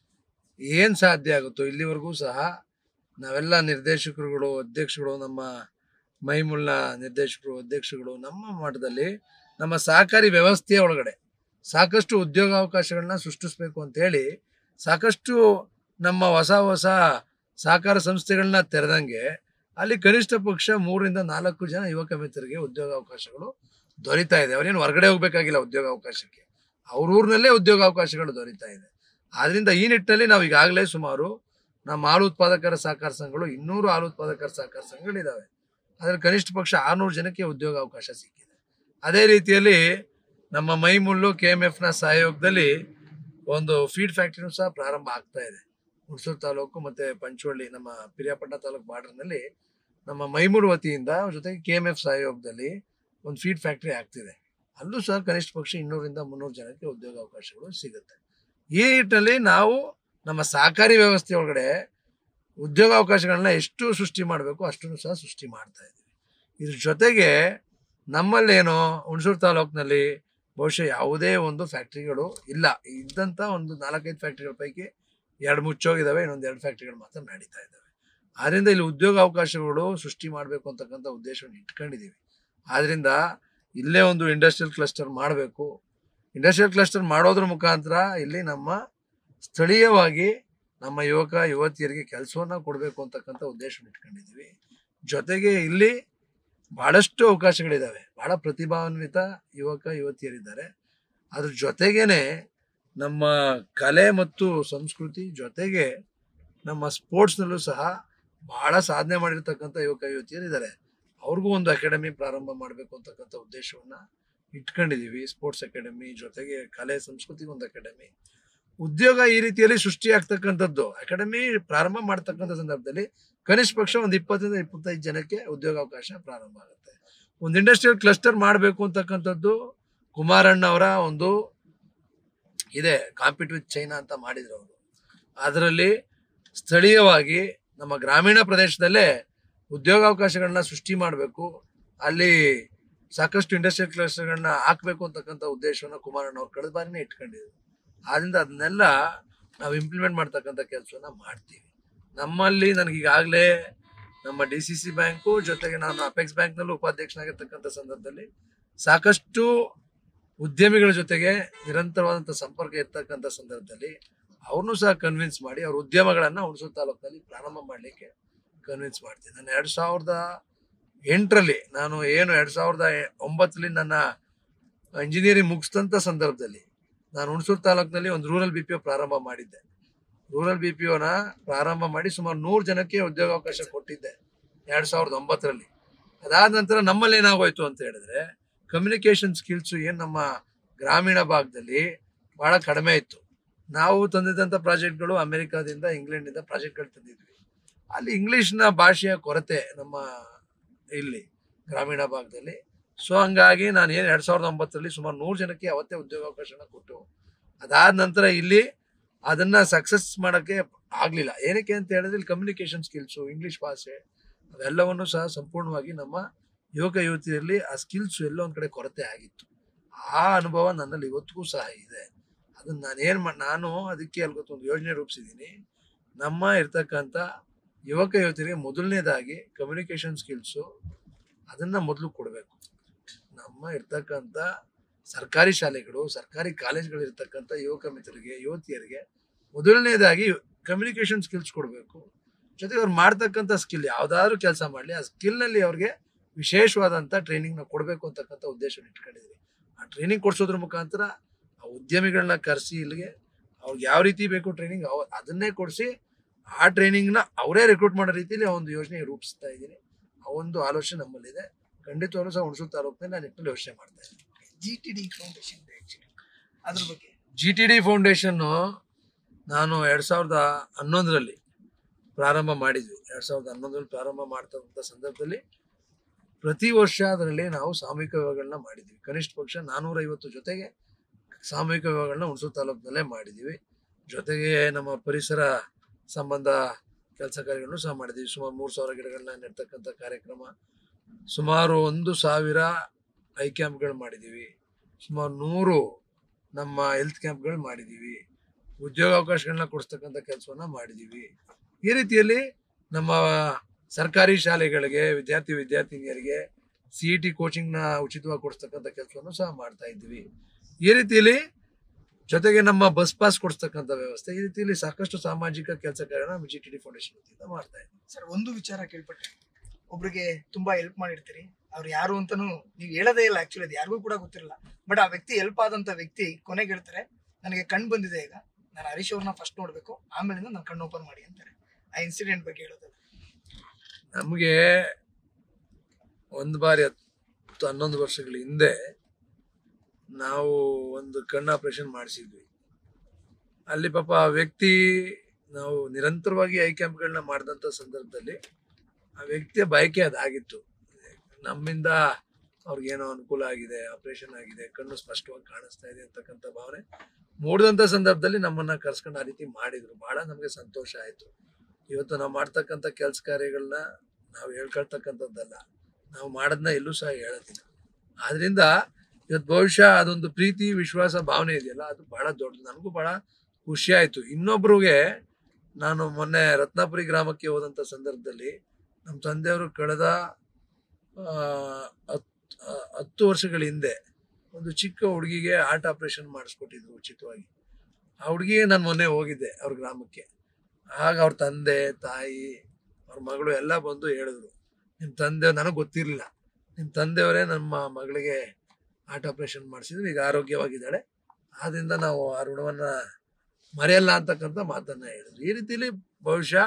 S2: ಏನು ಸಾಧ್ಯ ಆಗುತ್ತೋ ಇಲ್ಲಿವರೆಗೂ ಸಹ ನಾವೆಲ್ಲ ನಿರ್ದೇಶಕರುಗಳು ಅಧ್ಯಕ್ಷಗಳು ನಮ್ಮ ಮೈಮುಲ್ನ ನಿರ್ದೇಶಕರು ಅಧ್ಯಕ್ಷಗಳು ನಮ್ಮ ಮಟ್ಟದಲ್ಲಿ ನಮ್ಮ ಸಹಕಾರಿ ವ್ಯವಸ್ಥೆಯ ಒಳಗಡೆ ಸಾಕಷ್ಟು ಉದ್ಯೋಗಾವಕಾಶಗಳನ್ನ ಸೃಷ್ಟಿಸ್ಬೇಕು ಅಂತ ಹೇಳಿ ಸಾಕಷ್ಟು ನಮ್ಮ ಹೊಸ ಹೊಸ ಸಹಕಾರ ಸಂಸ್ಥೆಗಳನ್ನ ತೆರೆದಂಗೆ ಅಲ್ಲಿ ಕನಿಷ್ಠ ಪಕ್ಷ ಮೂರರಿಂದ ನಾಲ್ಕು ಜನ ಯುವಕ ಮಿತ್ರರಿಗೆ ಉದ್ಯೋಗಾವಕಾಶಗಳು ದೊರೀತಾ ಇದೆ ಅವ್ರೇನು ಹೊರಗಡೆ ಹೋಗ್ಬೇಕಾಗಿಲ್ಲ ಉದ್ಯೋಗಾವಕಾಶಕ್ಕೆ ಅವ್ರ ಊರಿನಲ್ಲೇ ಉದ್ಯೋಗಾವಕಾಶಗಳು ದೊರೀತಾ ಇದೆ ಆದ್ರಿಂದ ಈ ನಿಟ್ಟಿನಲ್ಲಿ ನಾವು ಈಗಾಗಲೇ ಸುಮಾರು ನಮ್ಮ ಹಾಲು ಉತ್ಪಾದಕರ ಸಹಕಾರ ಸಂಘಗಳು ಇನ್ನೂರು ಹಾಲು ಉತ್ಪಾದಕರ ಸಹಕಾರ ಸಂಘಗಳಿದಾವೆ ಅದ್ರಲ್ಲಿ ಕನಿಷ್ಠ ಪಕ್ಷ ಆರ್ನೂರು ಜನಕ್ಕೆ ಉದ್ಯೋಗಾವಕಾಶ ಸಿಕ್ಕಿದೆ ಅದೇ ರೀತಿಯಲ್ಲಿ ನಮ್ಮ ಮೈಮುಳ್ಳು ಕೆ ಎಮ್ ಎಫ್ನ ಸಹಯೋಗದಲ್ಲಿ ಒಂದು ಫೀಡ್ ಫ್ಯಾಕ್ಟ್ರಿನೂ ಸಹ ಪ್ರಾರಂಭ ಆಗ್ತಾ ಇದೆ ಹುಣಸೂರು ತಾಲೂಕು ಮತ್ತೆ ಪಂಚವಳ್ಳಿ ನಮ್ಮ ಪಿರಿಯಾಪಟ್ಟಣ ತಾಲೂಕು ಬಾರ್ಡರ್ನಲ್ಲಿ ನಮ್ಮ ಮೈಮೂರು ವತಿಯಿಂದ ಜೊತೆಗೆ ಕೆ ಎಮ್ ಎಫ್ ಸಹಯೋಗದಲ್ಲಿ ಒಂದು ಫೀಡ್ ಫ್ಯಾಕ್ಟ್ರಿ ಆಗ್ತಿದೆ ಅಲ್ಲೂ ಸಹ ಕನಿಷ್ಠ ಪಕ್ಷ ಇನ್ನೂರಿಂದ ಮುನ್ನೂರು ಜನಕ್ಕೆ ಉದ್ಯೋಗಾವಕಾಶಗಳು ಸಿಗುತ್ತೆ ಈ ನಿಟ್ಟಿನಲ್ಲಿ ನಾವು ನಮ್ಮ ಸಹಕಾರಿ ವ್ಯವಸ್ಥೆ ಒಳಗಡೆ ಉದ್ಯೋಗಾವಕಾಶಗಳನ್ನ ಎಷ್ಟು ಸೃಷ್ಟಿ ಮಾಡಬೇಕು ಅಷ್ಟನ್ನು ಸಹ ಸೃಷ್ಟಿ ಮಾಡ್ತಾ ಇದ್ದೀವಿ ಇದ್ರ ಜೊತೆಗೆ ನಮ್ಮಲ್ಲೇನು ಹುಣಸೂರು ತಾಲೂಕಿನಲ್ಲಿ ಬಹುಶಃ ಯಾವುದೇ ಒಂದು ಫ್ಯಾಕ್ಟ್ರಿಗಳು ಇಲ್ಲ ಇದ್ದಂಥ ಒಂದು ನಾಲ್ಕೈದು ಫ್ಯಾಕ್ಟ್ರಿಗಳ ಪೈಕಿ ಎರಡು ಮುಚ್ಚೋಗಿದ್ದಾವೆ ಇನ್ನೊಂದು ಎರಡು ಫ್ಯಾಕ್ಟ್ರಿಗಳು ಮಾತ್ರ ನಡೀತಾ ಇದ್ದಾವೆ ಆದ್ರಿಂದ ಇಲ್ಲಿ ಉದ್ಯೋಗ ಅವಕಾಶಗಳು ಸೃಷ್ಟಿ ಮಾಡಬೇಕು ಅಂತಕ್ಕಂಥ ಉದ್ದೇಶವನ್ನು ಇಟ್ಕೊಂಡಿದ್ದೀವಿ ಆದ್ರಿಂದ ಇಲ್ಲೇ ಒಂದು ಇಂಡಸ್ಟ್ರಿಯಲ್ ಕ್ಲಸ್ಟರ್ ಮಾಡಬೇಕು ಇಂಡಸ್ಟ್ರಿಯಲ್ ಕ್ಲಸ್ಟರ್ ಮಾಡೋದ್ರ ಮುಖಾಂತರ ಇಲ್ಲಿ ನಮ್ಮ ಸ್ಥಳೀಯವಾಗಿ ನಮ್ಮ ಯುವಕ ಯುವತಿಯರಿಗೆ ಕೆಲಸವನ್ನ ಕೊಡಬೇಕು ಅಂತಕ್ಕಂಥ ಉದ್ದೇಶವನ್ನು ಇಟ್ಕೊಂಡಿದ್ದೀವಿ ಜೊತೆಗೆ ಇಲ್ಲಿ ಬಹಳಷ್ಟು ಅವಕಾಶಗಳಿದ್ದಾವೆ ಬಹಳ ಪ್ರತಿಭಾನ್ವಿತ ಯುವಕ ಯುವತಿಯರಿದ್ದಾರೆ ಅದ್ರ ಜೊತೆಗೇನೆ ನಮ್ಮ ಕಲೆ ಮತ್ತು ಸಂಸ್ಕೃತಿ ಜೊತೆಗೆ ನಮ್ಮ ಸ್ಪೋರ್ಟ್ಸ್ನಲ್ಲೂ ಸಹ ಬಹಳ ಸಾಧನೆ ಮಾಡಿರ್ತಕ್ಕಂಥ ಯುವಕ ಯುವತಿಯರಿದ್ದಾರೆ ಅವ್ರಿಗೂ ಒಂದು ಅಕಾಡೆಮಿ ಪ್ರಾರಂಭ ಮಾಡಬೇಕು ಅಂತಕ್ಕಂಥ ಉದ್ದೇಶವನ್ನ ಇಟ್ಕೊಂಡಿದೀವಿ ಸ್ಪೋರ್ಟ್ಸ್ ಅಕಾಡೆಮಿ ಜೊತೆಗೆ ಕಲೆ ಸಂಸ್ಕೃತಿಗೆ ಒಂದು ಅಕಾಡೆಮಿ ಉದ್ಯೋಗ ಈ ರೀತಿಯಲ್ಲಿ ಸೃಷ್ಟಿಯಾಗ್ತಕ್ಕಂಥದ್ದು ಅಕಾಡೆಮಿ ಪ್ರಾರಂಭ ಮಾಡ್ತಕ್ಕಂಥ ಸಂದರ್ಭದಲ್ಲಿ ಕನಿಷ್ಠ ಪಕ್ಷ ಒಂದು ಇಪ್ಪತ್ತರಿಂದ ಇಪ್ಪತ್ತೈದು ಜನಕ್ಕೆ ಉದ್ಯೋಗಾವಕಾಶ ಪ್ರಾರಂಭ ಆಗುತ್ತೆ ಒಂದು ಇಂಡಸ್ಟ್ರಿಯಲ್ ಕ್ಲಸ್ಟರ್ ಮಾಡಬೇಕು ಅಂತಕ್ಕಂಥದ್ದು ಕುಮಾರಣ್ಣ ಅವರ ಒಂದು ಇದೆ ಕಾಂಪಿಟ್ ವಿತ್ ಚೈನಾ ಅಂತ ಮಾಡಿದ್ರು ಅವರು ಅದರಲ್ಲಿ ಸ್ಥಳೀಯವಾಗಿ ನಮ್ಮ ಗ್ರಾಮೀಣ ಪ್ರದೇಶದಲ್ಲೇ ಉದ್ಯೋಗಾವಕಾಶಗಳನ್ನ ಸೃಷ್ಟಿ ಮಾಡಬೇಕು ಅಲ್ಲಿ ಸಾಕಷ್ಟು ಇಂಡಸ್ಟ್ರಿಯಲ್ ಕ್ಲಸ್ಟರ್ಗಳನ್ನ ಹಾಕಬೇಕು ಅಂತಕ್ಕಂಥ ಉದ್ದೇಶವನ್ನ ಕುಮಾರಣ್ಣ ಅವ್ರು ಕಳೆದ ಬಾರಿನೇ ಇಟ್ಕೊಂಡಿದ್ರು ಆದ್ರಿಂದ ಅದನ್ನೆಲ್ಲ ನಾವು ಇಂಪ್ಲಿಮೆಂಟ್ ಮಾಡ್ತಕ್ಕಂಥ ಕೆಲಸವನ್ನ ಮಾಡ್ತೀವಿ ನಮ್ಮಲ್ಲಿ ನನಗೀಗಾಗಲೇ ನಮ್ಮ ಡಿ ಸಿ ಸಿ ಬ್ಯಾಂಕು ಜೊತೆಗೆ ನಾನು ಅಪೆಕ್ಸ್ ಬ್ಯಾಂಕ್ನಲ್ಲೂ ಉಪಾಧ್ಯಕ್ಷನಾಗಿರ್ತಕ್ಕಂಥ ಸಂದರ್ಭದಲ್ಲಿ ಸಾಕಷ್ಟು ಉದ್ಯಮಿಗಳ ಜೊತೆಗೆ ನಿರಂತರವಾದಂಥ ಸಂಪರ್ಕ ಇರ್ತಕ್ಕಂಥ ಸಂದರ್ಭದಲ್ಲಿ ಅವ್ರನ್ನೂ ಸಹ ಕನ್ವಿನ್ಸ್ ಮಾಡಿ ಅವ್ರ ಉದ್ಯಮಗಳನ್ನ ಹುಣಸೂರು ತಾಲೂಕಿನಲ್ಲಿ ಪ್ರಾರಂಭ ಮಾಡಲಿಕ್ಕೆ ಕನ್ವಿನ್ಸ್ ಮಾಡ್ತೀನಿ ನಾನು ಎರಡು ಸಾವಿರದ ಎಂಟರಲ್ಲಿ ನಾನು ಏನು ಎರಡು ಸಾವಿರದ ಒಂಬತ್ತರಲ್ಲಿ ನನ್ನ ಇಂಜಿನಿಯರಿಂಗ್ ಮುಗಿಸಿದಂಥ ಸಂದರ್ಭದಲ್ಲಿ ನಾನು ಹುಣಸೂರು ತಾಲೂಕಿನಲ್ಲಿ ಒಂದು ರೂರಲ್ ಬಿ ಪಿ ಒ ಪ್ರಾರಂಭ ಮಾಡಿದ್ದೆ ರೂರಲ್ ಬಿ ಪಿ ಒನ ಪ್ರಾರಂಭ ಮಾಡಿ ಸುಮಾರು ನೂರು ಜನಕ್ಕೆ ಉದ್ಯೋಗಾವಕಾಶ ಕೊಟ್ಟಿದ್ದೆ ಎರಡು ಸಾವಿರದ ಒಂಬತ್ತರಲ್ಲಿ ಅದಾದ ನಂತರ ನಮ್ಮಲ್ಲಿ ಏನಾಗೋಯ್ತು ಅಂತ ಹೇಳಿದ್ರೆ ಕಮ್ಯುನಿಕೇಶನ್ ಸ್ಕಿಲ್ಸು ಏನು ನಮ್ಮ ಗ್ರಾಮೀಣ ಭಾಗದಲ್ಲಿ ಬಹಳ ಕಡಿಮೆ ಇತ್ತು ನಾವು ತಂದಿದ್ದಂಥ ಪ್ರಾಜೆಕ್ಟ್ಗಳು ಅಮೆರಿಕಾದಿಂದ ಇಂಗ್ಲೆಂಡಿಂದ ಪ್ರಾಜೆಕ್ಟ್ಗಳು ತಂದಿದ್ವಿ ಅಲ್ಲಿ ಇಂಗ್ಲೀಷ್ನ ಭಾಷೆಯ ಕೊರತೆ ನಮ್ಮ ಇಲ್ಲಿ ಗ್ರಾಮೀಣ ಭಾಗದಲ್ಲಿ ಸೊ ಹಂಗಾಗಿ ನಾನು ಏನು ಎರಡು ಸಾವಿರದ ಒಂಬತ್ತರಲ್ಲಿ ಸುಮಾರು ನೂರು ಜನಕ್ಕೆ ಅವತ್ತೇ ಉದ್ಯೋಗಾವಕಾಶನ ಕೊಟ್ಟು ಅದಾದ ನಂತರ ಇಲ್ಲಿ ಅದನ್ನ ಸಕ್ಸಸ್ ಮಾಡೋಕ್ಕೆ ಆಗಲಿಲ್ಲ ಏನಕ್ಕೆ ಅಂತ ಹೇಳಿದ್ರೆ ಇಲ್ಲಿ ಕಮ್ಯುನಿಕೇಷನ್ ಸ್ಕಿಲ್ಸು ಇಂಗ್ಲೀಷ್ ಭಾಷೆ ಅವೆಲ್ಲವನ್ನು ಸಹ ಸಂಪೂರ್ಣವಾಗಿ ನಮ್ಮ ಯುವಕ ಯುವತಿಯರಲ್ಲಿ ಆ ಸ್ಕಿಲ್ಸ್ ಎಲ್ಲೋ ಒಂದು ಕಡೆ ಕೊರತೆ ಆಗಿತ್ತು ಆ ಅನುಭವ ನನ್ನಲ್ಲಿ ಇವತ್ತಿಗೂ ಸಹ ಇದೆ ಅದನ್ನ ನಾನು ಏನು ಮಾಡಿ ನಾನು ಅದಕ್ಕೆ ಅಲ್ಲಿ ಗೊತ್ತೊಂದು ಯೋಜನೆ ರೂಪಿಸಿದ್ದೀನಿ ನಮ್ಮ ಇರ್ತಕ್ಕಂಥ ಯುವಕ ಯುವತಿಯರಿಗೆ ಮೊದಲನೇದಾಗಿ ಕಮ್ಯುನಿಕೇಷನ್ ಸ್ಕಿಲ್ಸು ಅದನ್ನ ಮೊದಲು ಕೊಡಬೇಕು ನಮ್ಮ ಇರ್ತಕ್ಕಂಥ ಸರ್ಕಾರಿ ಶಾಲೆಗಳು ಸರ್ಕಾರಿ ಕಾಲೇಜ್ಗಳು ಇರ್ತಕ್ಕಂಥ ಯುವಕ ಮಿತ್ರರಿಗೆ ಯುವತಿಯರಿಗೆ ಮೊದಲನೇದಾಗಿ ಕಮ್ಯುನಿಕೇಷನ್ ಸ್ಕಿಲ್ಸ್ ಕೊಡಬೇಕು ಜೊತೆಗೆ ಅವ್ರು ಮಾಡ್ತಕ್ಕಂಥ ಸ್ಕಿಲ್ ಯಾವ್ದಾದ್ರು ಕೆಲಸ ಮಾಡಲಿ ಆ ಸ್ಕಿಲ್ನಲ್ಲಿ ಅವ್ರಿಗೆ ವಿಶೇಷವಾದಂಥ ಟ್ರೈನಿಂಗ್ನ ಕೊಡಬೇಕು ಅಂತಕ್ಕಂಥ ಉದ್ದೇಶ ಇಟ್ಕೊಂಡಿದ್ವಿ ಆ ಟ್ರೈನಿಂಗ್ ಕೊಡ್ಸೋದ್ರ ಮುಖಾಂತರ ಆ ಉದ್ಯಮಿಗಳನ್ನ ಕರೆಸಿ ಇಲ್ಲಿಗೆ ಅವ್ರಿಗೆ ಯಾವ ರೀತಿ ಬೇಕು ಟ್ರೈನಿಂಗ್ ಅವ ಅದನ್ನೇ ಕೊಡಿಸಿ ಆ ಟ್ರೈನಿಂಗ್ನ ಅವರೇ ರಿಕ್ರೂಟ್ ಮಾಡೋ ರೀತಿಯಲ್ಲಿ ಆ ಒಂದು ಯೋಜನೆ ರೂಪಿಸ್ತಾ ಇದ್ದೀನಿ ಆ ಒಂದು ಆಲೋಚನೆ ನಮ್ಮಲ್ಲಿದೆ ಖಂಡಿತವಾಗ್ಲೂ ಸಹ ಹುಣಸೂರು ತಾಲೂಕಿನಲ್ಲಿ ನಾನು ನಿಟ್ಟಿನಲ್ಲಿ ಯೋಚನೆ ಮಾಡ್ತಾ ಇದ್ದೀನಿ
S1: G T D foundation actually ಅದ್ರ ಬಗ್ಗೆ
S2: ಜಿ ಟಿ ಡಿ ಫೌಂಡೇಶನ್ನು ನಾನು ಎರಡು ಸಾವಿರದ ಹನ್ನೊಂದರಲ್ಲಿ ಪ್ರಾರಂಭ ಮಾಡಿದ್ವಿ ಎರಡು ಸಾವಿರದ ಹನ್ನೊಂದರಲ್ಲಿ ಪ್ರಾರಂಭ ಮಾಡ್ತಕ್ಕಂಥ ಸಂದರ್ಭದಲ್ಲಿ ಪ್ರತಿ ವರ್ಷ ಅದರಲ್ಲಿ ನಾವು ಸಾಮೂಹಿಕ ವಿವಾಹಗಳನ್ನ ಮಾಡಿದ್ವಿ ಕನಿಷ್ಠ ಪಕ್ಷ ನಾನ್ನೂರೈವತ್ತು ಜೊತೆಗೆ ಸಾಮೂಹಿಕ ವಿವಾಹಗಳನ್ನ ಹುಣಸೂರು ತಾಲೂಕಿನಲ್ಲೇ ಮಾಡಿದ್ದೀವಿ ಜೊತೆಗೆ ನಮ್ಮ ಪರಿಸರ ಸಂಬಂಧ ಕೆಲಸ ಕಾರ್ಯಗಳನ್ನು ಸಹ ಮಾಡಿದ್ವಿ ಸುಮಾರು ಮೂರು ಸಾವಿರ ಗಿಡಗಳನ್ನ ನೆಡ್ತಕ್ಕಂಥ ಕಾರ್ಯಕ್ರಮ ಸುಮಾರು ಒಂದು ಸಾವಿರ ಐ ಕ್ಯಾಂಪ್ಗಳು ಮಾಡಿದ್ದೀವಿ ಸುಮಾರು ನೂರು ನಮ್ಮ ಹೆಲ್ತ್ ಕ್ಯಾಂಪ್ಗಳು ಮಾಡಿದ್ದೀವಿ ಉದ್ಯೋಗಾವಕಾಶಗಳನ್ನ ಕೊಡಿಸ್ತಕ್ಕಂಥ ಕೆಲಸವನ್ನ ಮಾಡಿದ್ದೀವಿ ಈ ರೀತಿಯಲ್ಲಿ ನಮ್ಮ ಸರ್ಕಾರಿ ಶಾಲೆಗಳಿಗೆ ವಿದ್ಯಾರ್ಥಿ ವಿದ್ಯಾರ್ಥಿನಿಯರಿಗೆ ಸಿ ಇ ಟಿ ಕೋಚಿಂಗ್ನ ಉಚಿತವಾಗಿ ಕೊಡಿಸ್ತಕ್ಕಂಥ ಕೆಲಸವನ್ನು ಸಹ ಮಾಡ್ತಾ ಇದ್ದೀವಿ ಈ ರೀತಿಯಲ್ಲಿ ಜೊತೆಗೆ ನಮ್ಮ ಬಸ್ ಪಾಸ್ ಕೊಡಿಸ್ತಕ್ಕಂಥ ವ್ಯವಸ್ಥೆ ಈ ರೀತಿಯಲ್ಲಿ ಸಾಕಷ್ಟು ಸಾಮಾಜಿಕ ಕೆಲಸ ಕಾರ್ಯನ ಜಿ ಟಿ ಡಿ ಫೌಂಡೇಶನ್ ವತಿಯಿಂದ ಮಾಡ್ತಾ ಇದ್ದೀವಿ
S1: ಸರ್ ಒಂದು ವಿಚಾರ ಕೇಳ್ಪಟ್ಟೆ ಒಬ್ರಿಗೆ ತುಂಬಾ ಹೆಲ್ಪ್ ಮಾಡಿರ್ತೀರಿ ಅವ್ರು ಯಾರು ಅಂತಾನು ನೀವು ಹೇಳೋದೇ ಇಲ್ಲ ಆಕ್ಚುಲಿ ಅದು ಯಾರಿಗೂ ಕೂಡ ಗೊತ್ತಿರಲ್ಲ ಬಟ್ ಆ ವ್ಯಕ್ತಿ ಹೆಲ್ಪ್ ಆದಂತ ವ್ಯಕ್ತಿ ಕೊನೆಗೆ ಹೇಳ್ತಾರೆ ನನಗೆ ಕಣ್ ಬಂದಿದೆ ಈಗ ನಾನು ಹರೀಶ್ ಅವ್ರನ್ನ ಫಸ್ಟ್ ನೋಡ್ಬೇಕು ಆಮೇಲಿಂದ ನಾನು ಕಣ್ಣು ಓಪನ್ ಮಾಡಿ ಅಂತಾರೆ ಆ ಇನ್ಸಿಡೆಂಟ್ ಬಗ್ಗೆ ಹೇಳೋದು
S2: ನಮಗೆ ಒಂದು ಬಾರಿ ಹತ್ತು ಹನ್ನೊಂದು ವರ್ಷಗಳ ಹಿಂದೆ ನಾವು ಒಂದು ಕಣ್ಣು ಆಪರೇಷನ್ ಮಾಡಿಸಿದ್ವಿ ಅಲ್ಲಿ ಪಾಪ ಆ ವ್ಯಕ್ತಿ ನಾವು ನಿರಂತರವಾಗಿ ಐ ಕ್ಯಾಂಪ್ಗಳನ್ನ ಮಾಡಿದಂಥ ಸಂದರ್ಭದಲ್ಲಿ ಆ ವ್ಯಕ್ತಿಯ ಬಯಕೆ ಅದಾಗಿತ್ತು ನಮ್ಮಿಂದ ಅವ್ರಿಗೇನೋ ಅನುಕೂಲ ಆಗಿದೆ ಆಪರೇಷನ್ ಆಗಿದೆ ಕಣ್ಣು ಸ್ಪಷ್ಟವಾಗಿ ಕಾಣಿಸ್ತಾ ಇದೆ ಅಂತಕ್ಕಂಥ ಭಾವನೆ ಮೂಡಿದಂಥ ಸಂದರ್ಭದಲ್ಲಿ ನಮ್ಮನ್ನ ಕರ್ಸ್ಕೊಂಡು ಆ ರೀತಿ ಮಾಡಿದ್ರು ಬಹಳ ನಮಗೆ ಸಂತೋಷ ಆಯಿತು ಇವತ್ತು ನಾವು ಮಾಡ್ತಕ್ಕಂಥ ಕೆಲಸ ಕಾರ್ಯಗಳನ್ನ ನಾವು ಹೇಳ್ಕೊಳ್ತಕ್ಕಂಥದ್ದಲ್ಲ ನಾವು ಮಾಡೋದನ್ನ ಎಲ್ಲೂ ಸಹ ಹೇಳೋದಿಲ್ಲ ಆದ್ರಿಂದ ಇವತ್ತು ಬಹುಶಃ ಅದೊಂದು ಪ್ರೀತಿ ವಿಶ್ವಾಸ ಭಾವನೆ ಇದೆಯಲ್ಲ ಅದು ಬಹಳ ದೊಡ್ಡದು ನನಗೂ ಬಹಳ ಖುಷಿ ಆಯಿತು ಇನ್ನೊಬ್ರಿಗೆ ನಾನು ಮೊನ್ನೆ ರತ್ನಾಪುರಿ ಗ್ರಾಮಕ್ಕೆ ಹೋದಂಥ ಸಂದರ್ಭದಲ್ಲಿ ನಮ್ಮ ತಂದೆಯವರು ಕಳೆದ ಆ, ಹತ್- ಆ, ಹತ್ತು ವರ್ಷಗಳ ಹಿಂದೆ ಒಂದು ಚಿಕ್ಕ ಹುಡುಗಿಗೆ ಹಾರ್ಟ್ ಆಪರೇಷನ್ ಮಾಡಿಸ್ಕೊಟ್ಟಿದ್ರು ಉಚಿತವಾಗಿ ಆ ಹುಡುಗಿಗೆ ನಾನು ಮೊನ್ನೆ ಹೋಗಿದ್ದೆ ಅವ್ರ ಗ್ರಾಮಕ್ಕೆ ಆಗ ಅವ್ರ ತಂದೆ ತಾಯಿ ಅವ್ರ ಮಗಳು ಎಲ್ಲ ಬಂದು ಹೇಳಿದ್ರು ನಿಮ್ಮ ತಂದೆ ನನಗೆ ಗೊತ್ತಿರಲಿಲ್ಲ ನಿಮ್ಮ ತಂದೆಯವರೇ ನಮ್ಮ ಮಗಳಿಗೆ ಹಾರ್ಟ್ ಆಪರೇಷನ್ ಮಾಡಿಸಿದ್ರು ಈಗ ಆರೋಗ್ಯವಾಗಿದ್ದಾಳೆ ಆದ್ರಿಂದ ನಾವು ಆ ಋಣವನ್ನ ಮರೆಯಲ್ಲ ಅಂತಕ್ಕಂಥ ಮಾತನ್ನ ಹೇಳಿದ್ರು ಈ ರೀತಿಯಲ್ಲಿ ಬಹುಶಃ